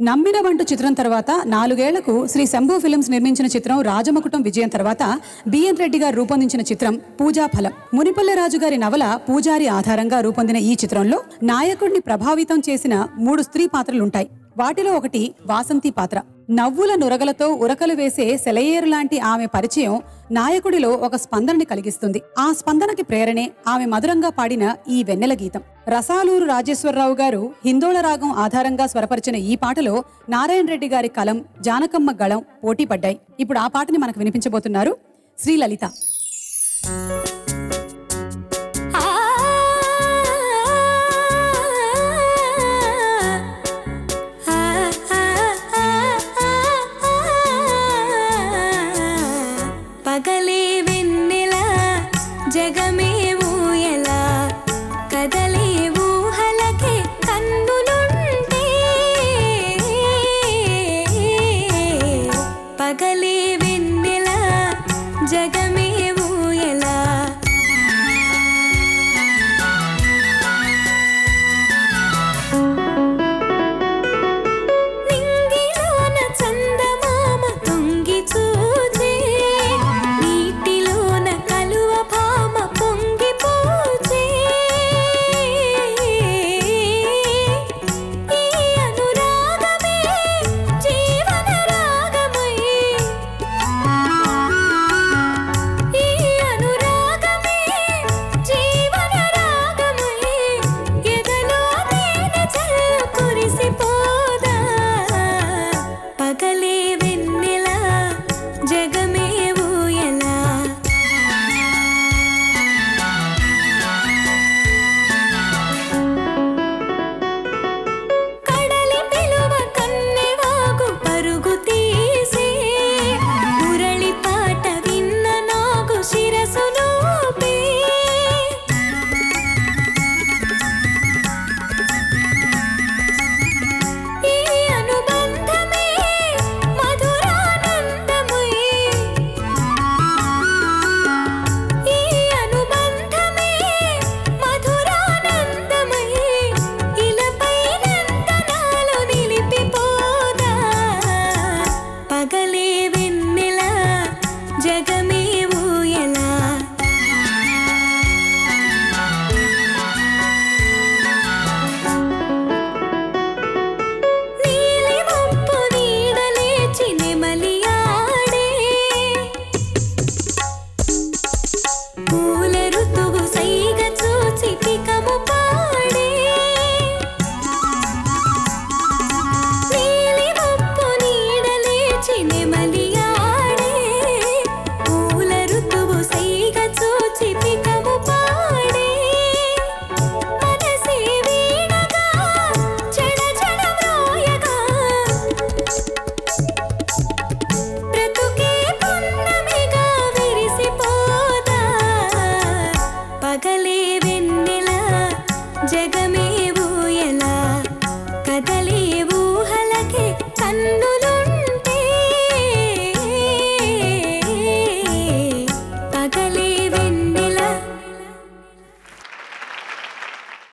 నమ్మిన వంటు చిత్రం తర్వాత నాలుగేళ్లకు శ్రీ శంభు ఫిల్మ్స్ నిర్మించిన చిత్రం రాజమకుటం విజయం తర్వాత బిఎన్ రెడ్డి గారు రూపొందించిన చిత్రం పూజా ఫలం మునిపల్లె రాజు గారి నవల పూజారి ఆధారంగా రూపొందిన ఈ చిత్రంలో నాయకుడిని ప్రభావితం చేసిన మూడు స్త్రీ పాత్రలుంటాయి వాటిలో ఒకటి వాసంతి పాత్ర నవ్వుల నురగలతో ఉరకలు వేసే సెలయేరు లాంటి ఆమె పరిచయం నాయకుడిలో ఒక స్పందనని కలిగిస్తుంది ఆ స్పందనకి ప్రేరణే ఆమె మధురంగా పాడిన ఈ వెన్నెల గీతం రసాలూరు రాజేశ్వరరావు గారు హిందోళ రాగం ఆధారంగా స్వరపరిచిన ఈ పాటలో నారాయణ రెడ్డి గారి కలం జానకమ్మ గళం పోటీ పడ్డాయి ఇప్పుడు ఆ పాటని మనకు వినిపించబోతున్నారు శ్రీలలిత పగలే వెన్నెల జగమే